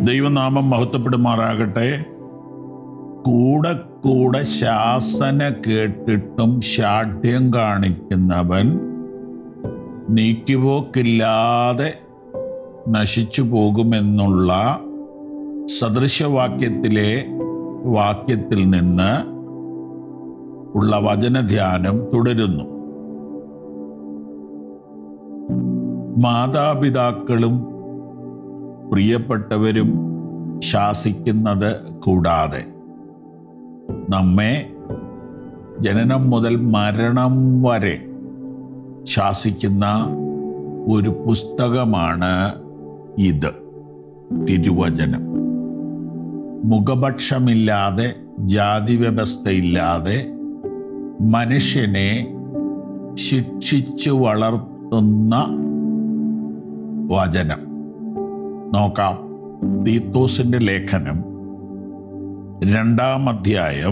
ദൈവനാമം മഹത്വപ്പെടുമാറാകട്ടെ കൂടെ കൂടെ ശാസന കേട്ടിട്ടും ശാഠ്യം കാണിക്കുന്നവൻ നീക്കിപോക്കില്ലാതെ നശിച്ചു പോകുമെന്നുള്ള സദൃശവാക്യത്തിലെ വാക്യത്തിൽ നിന്ന് ഉള്ള വചനധ്യാനം തുടരുന്നു മാതാപിതാക്കളും പ്രിയപ്പെട്ടവരും ശാസിക്കുന്നത് കൂടാതെ നമ്മെ ജനനം മുതൽ മരണം വരെ ശാസിക്കുന്ന ഒരു പുസ്തകമാണ് ഇത് തിരുവചനം മുഖപക്ഷമില്ലാതെ ജാതി വ്യവസ്ഥയില്ലാതെ മനുഷ്യനെ ശിക്ഷിച്ചു വളർത്തുന്ന വചനം നോക്കാം തീത്തോസിന്റെ ലേഖനം രണ്ടാം അധ്യായം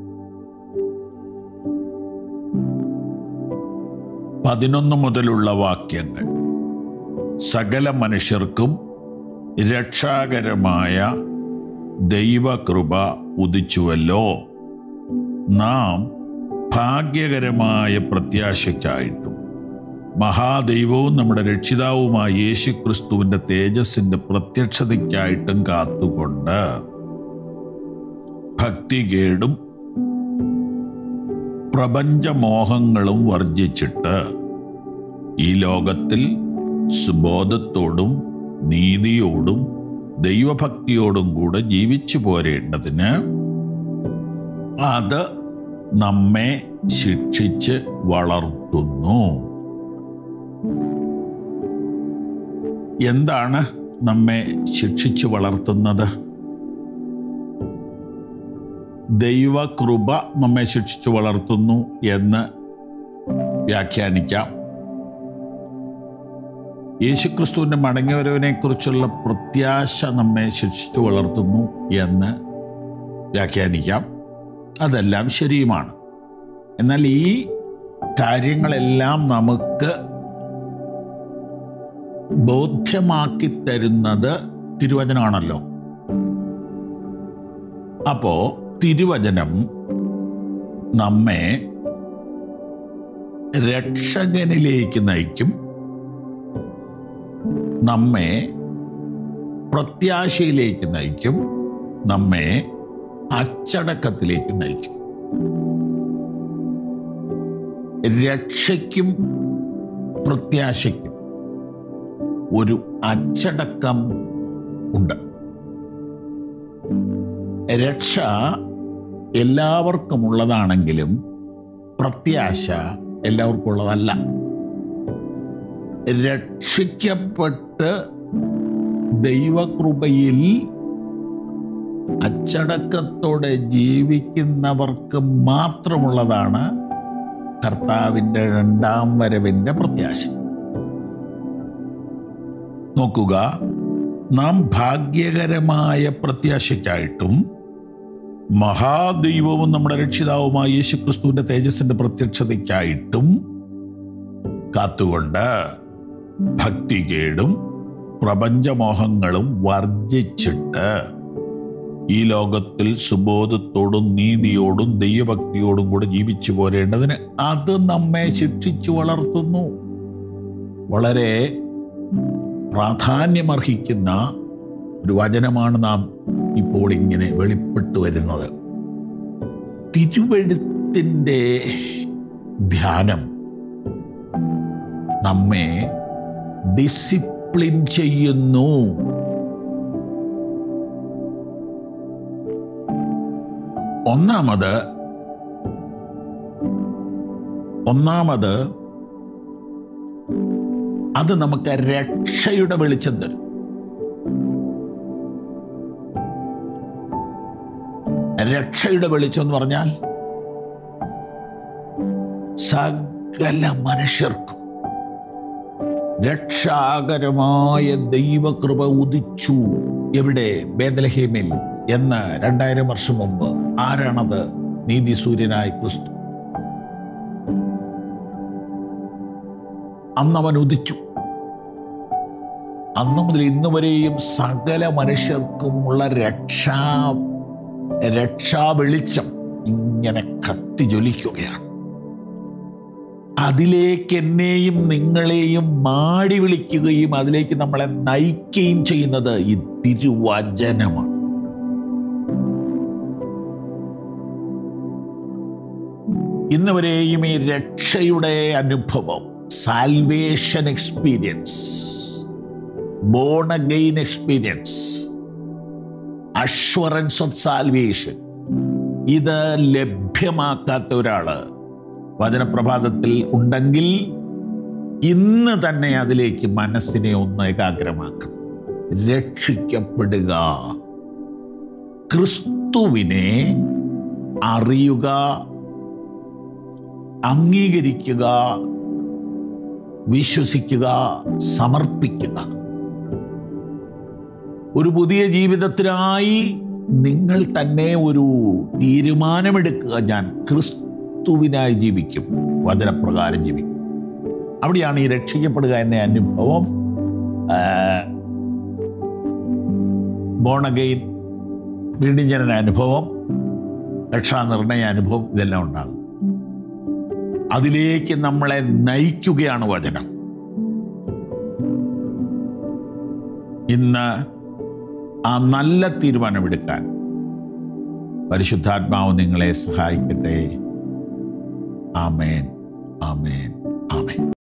പതിനൊന്ന് മുതലുള്ള വാക്യങ്ങൾ സകല മനുഷ്യർക്കും രക്ഷാകരമായ ദൈവകൃപ ഉദിച്ചുവല്ലോ നാം ഭാഗ്യകരമായ പ്രത്യാശയ്ക്കായിട്ടും മഹാദൈവവും നമ്മുടെ രക്ഷിതാവുമായ യേശു ക്രിസ്തുവിന്റെ തേജസ്സിന്റെ പ്രത്യക്ഷതയ്ക്കായിട്ടും കാത്തുകൊണ്ട് ഭക്തികേടും പ്രപഞ്ചമോഹങ്ങളും വർജിച്ചിട്ട് ഈ ലോകത്തിൽ സുബോധത്തോടും നീതിയോടും ദൈവഭക്തിയോടും കൂടെ ജീവിച്ചു പോരേണ്ടതിന് അത് നമ്മെ ശിക്ഷിച്ച് വളർത്തുന്നു എന്താണ് നമ്മെ ശിക്ഷിച്ചു വളർത്തുന്നത് ദൈവകൃപ നമ്മെ ശിക്ഷിച്ചു വളർത്തുന്നു എന്ന് വ്യാഖ്യാനിക്കാം യേശുക്രിസ്തുവിന്റെ മടങ്ങിവരവിനെ കുറിച്ചുള്ള പ്രത്യാശ നമ്മെ ശിക്ഷിച്ചു വളർത്തുന്നു എന്ന് വ്യാഖ്യാനിക്കാം അതെല്ലാം ശരിയുമാണ് എന്നാൽ ഈ കാര്യങ്ങളെല്ലാം നമുക്ക് ബോധ്യമാക്കി തരുന്നത് തിരുവചനമാണല്ലോ അപ്പോ തിരുവചനം നമ്മെ രക്ഷകനിലേക്ക് നയിക്കും നമ്മെ പ്രത്യാശയിലേക്ക് നയിക്കും നമ്മെ അച്ചടക്കത്തിലേക്ക് നയിക്കും രക്ഷയ്ക്കും പ്രത്യാശയ്ക്കും ഒരു അച്ചടക്കം ഉണ്ട് രക്ഷ എല്ലാവർക്കും ഉള്ളതാണെങ്കിലും പ്രത്യാശ എല്ലാവർക്കും ഉള്ളതല്ല രക്ഷിക്കപ്പെട്ട് ദൈവകൃപയിൽ അച്ചടക്കത്തോടെ ജീവിക്കുന്നവർക്ക് മാത്രമുള്ളതാണ് കർത്താവിൻ്റെ രണ്ടാം വരവിൻ്റെ പ്രത്യാശ നോക്കുക നാം ഭാഗ്യകരമായ പ്രത്യാശയ്ക്കായിട്ടും മഹാദൈവവും നമ്മുടെ രക്ഷിതാവുമായ യേശുക്രിസ്തുവിന്റെ തേജസ്സിന്റെ പ്രത്യക്ഷതയ്ക്കായിട്ടും കാത്തുകൊണ്ട് ഭക്തികേടും പ്രപഞ്ചമോഹങ്ങളും വർജിച്ചിട്ട് ഈ ലോകത്തിൽ സുബോധത്തോടും നീതിയോടും ദൈവഭക്തിയോടും കൂടെ ജീവിച്ചു പോരേണ്ടതിന് അത് നമ്മെ ശിക്ഷിച്ചു വളർത്തുന്നു വളരെ പ്രാധാന്യമർഹിക്കുന്ന ഒരു വചനമാണ് നാം ഇപ്പോൾ ഇങ്ങനെ വെളിപ്പെട്ടു വരുന്നത് തിരുവഴുത്തിൻ്റെ ധ്യാനം നമ്മെ ഡിസിപ്ലിൻ ചെയ്യുന്നു ഒന്നാമത് ഒന്നാമത് അത് നമുക്ക് രക്ഷയുടെ വെളിച്ചം തരും രക്ഷയുടെ വെളിച്ചം എന്ന് പറഞ്ഞാൽ സകല മനുഷ്യർക്കും രക്ഷാകരമായ ദൈവകൃപ ഉദിച്ചു എവിടെ ബേദലഹേമിൽ എന്ന് രണ്ടായിരം വർഷം മുമ്പ് ആരാണത് നീതി സൂര്യനായ ക്രിസ്തു അന്നവൻ ഉദിച്ചു അന്നു മുതൽ ഇന്ന് വരെയും സകല മനുഷ്യർക്കുമുള്ള രക്ഷാ രക്ഷാ വെളിച്ചം ഇങ്ങനെ കത്തി ജ്വലിക്കുകയാണ് അതിലേക്ക് എന്നെയും നിങ്ങളെയും മാടി വിളിക്കുകയും അതിലേക്ക് നമ്മളെ നയിക്കുകയും ചെയ്യുന്നത് ഈ തിരുവചനമാണ് ഇന്ന് വരെയും ഈ രക്ഷയുടെ അനുഭവം salvation experience born again experience assurance of salvation ഇത് ലഭ്യമാക്കാത്ത ഒരാള് വചനപ്രഭാതത്തിൽ ഉണ്ടെങ്കിൽ ഇന്ന് തന്നെ അതിലേക്ക് മനസ്സിനെ ഒന്ന് ഏകാഗ്രമാക്കണം രക്ഷിക്കപ്പെടുക ക്രിസ്തുവിനെ അറിയുക അംഗീകരിക്കുക വിശ്വസിക്കുക സമർപ്പിക്കുക ഒരു പുതിയ ജീവിതത്തിനായി നിങ്ങൾ തന്നെ ഒരു തീരുമാനമെടുക്കുക ഞാൻ ക്രിസ്തുവിനായി ജീവിക്കും വചനപ്രകാരം ജീവിക്കും അവിടെയാണ് ഈ രക്ഷിക്കപ്പെടുക എന്ന അനുഭവം ബോണഗെയിൻ വീണ്ടും ജനന അനുഭവം രക്ഷാനിർണയ അനുഭവം ഇതെല്ലാം ഉണ്ടാകും അതിലേക്ക് നമ്മളെ നയിക്കുകയാണ് വചനം ഇന്ന് ആ നല്ല തീരുമാനമെടുക്കാൻ പരിശുദ്ധാത്മാവ് നിങ്ങളെ സഹായിക്കട്ടെ ആമേൻ ആമേൻ ആമേൻ